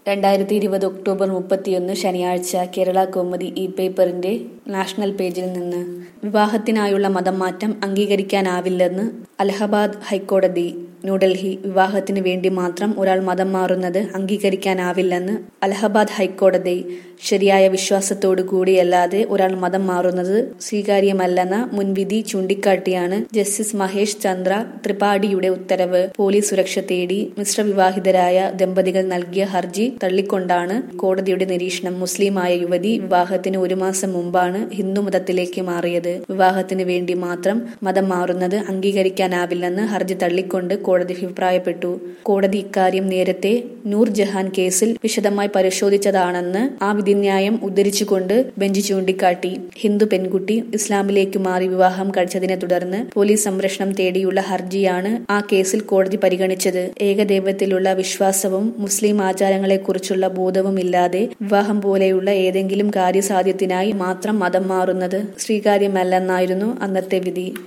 രണ്ടായിരത്തി ഇരുപത് ഒക്ടോബർ മുപ്പത്തിയൊന്ന് ശനിയാഴ്ച കേരള കൗമുദി ഇ പേപ്പറിന്റെ നാഷണൽ പേജിൽ നിന്ന് വിവാഹത്തിനായുള്ള മതം മാറ്റം അംഗീകരിക്കാനാവില്ലെന്ന് അലഹബാദ് ഹൈക്കോടതി ന്യൂഡൽഹി വിവാഹത്തിന് വേണ്ടി മാത്രം ഒരാൾ മതം മാറുന്നത് അംഗീകരിക്കാനാവില്ലെന്ന് അലഹബാദ് ഹൈക്കോടതി ശരിയായ വിശ്വാസത്തോടു കൂടിയല്ലാതെ ഒരാൾ മതം മാറുന്നത് സ്വീകാര്യമല്ലെന്ന മുൻവിധി ചൂണ്ടിക്കാട്ടിയാണ് ജസ്റ്റിസ് മഹേഷ് ചന്ദ്ര ത്രിപാഠിയുടെ ഉത്തരവ് പോലീസ് സുരക്ഷ തേടി മിശ്രവിവാഹിതരായ ദമ്പതികൾ നൽകിയ ഹർജി തള്ളിക്കൊണ്ടാണ് കോടതിയുടെ നിരീക്ഷണം മുസ്ലിമായ യുവതി വിവാഹത്തിന് ഒരു മാസം മുമ്പാണ് ഹിന്ദുമതത്തിലേക്ക് മാറിയത് വിവാഹത്തിന് വേണ്ടി മാത്രം മതം മാറുന്നത് അംഗീകരിക്കാനാവില്ലെന്ന് ഹർജി തള്ളിക്കൊണ്ട് കോടതി അഭിപ്രായപ്പെട്ടു കോടതി ഇക്കാര്യം നേരത്തെ നൂർജഹാൻ കേസിൽ വിശദമായി പരിശോധിച്ചതാണെന്ന് ആ വിധിന്യായം ഉദ്ധരിച്ചുകൊണ്ട് ബെഞ്ച് ചൂണ്ടിക്കാട്ടി ഹിന്ദു പെൺകുട്ടി ഇസ്ലാമിലേക്ക് മാറി വിവാഹം കഴിച്ചതിനെ തുടർന്ന് പോലീസ് സംരക്ഷണം തേടിയുള്ള ഹർജിയാണ് ആ കേസിൽ കോടതി പരിഗണിച്ചത് ഏകദൈവത്തിലുള്ള വിശ്വാസവും മുസ്ലിം ആചാരങ്ങളെക്കുറിച്ചുള്ള ബോധവും ഇല്ലാതെ വിവാഹം പോലെയുള്ള ഏതെങ്കിലും കാര്യസാധ്യത്തിനായി മാത്രം മതം മാറുന്നത് സ്വീകാര്യമല്ലെന്നായിരുന്നു അന്നത്തെ വിധി